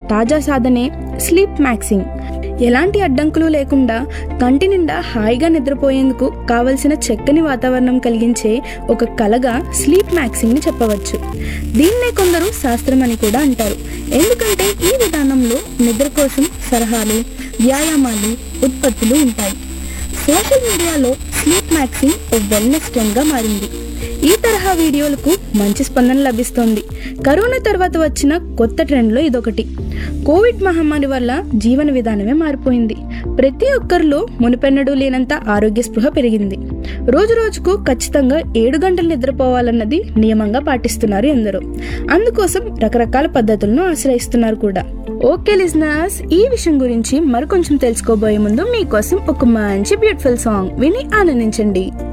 తాజా సాధనే sleep maxing ఎలాంటి అడ్డంకులు లేకుండా కంటి నిండా హాయిగా నిద్రపోయేందుకు కావలసిన చక్కని వాతావరణం కలిగించే ఒక కలగా స్లీప్ మ్యాక్సింగ్ ని చెప్పవచ్చు దీన్నే కొందరు శాస్త్రం అని కూడా అంటారు ఎందుకంటే ఈ విధానంలో నిద్ర కోసం సలహాలు వ్యాయామాలు ఉత్పత్తులు ఉంటాయి సోషల్ మీడియాలో స్లీప్ మ్యాక్సింగ్ ఓ వెల్నెస్ ట్రెండ్గా మారింది ఈ తరహా వీడియోలకు మంచి స్పందన లభిస్తోంది కరోనా తర్వాత వచ్చిన కొత్త ట్రెండ్లో ఇదొకటి కోవిడ్ మహమ్మారి వల్ల జీవన విధానమే మారిపోయింది ప్రతి ఒక్కరిలో మునుపెన్నడూ లేనంత ఆరోగ్య స్పృహ పెరిగింది రోజు రోజుకు ఖచ్చితంగా ఏడు గంటలు నిద్రపోవాలన్నది నియమంగా పాటిస్తున్నారు ఎందరో అందుకోసం రకరకాల పద్ధతులను ఆశ్రయిస్తున్నారు కూడా ఓకే లిజనర్స్ ఈ విషయం గురించి మరికొంచెం తెలుసుకోబోయే ముందు మీకోసం ఒక మంచి బ్యూటిఫుల్ సాంగ్ విని ఆనందించండి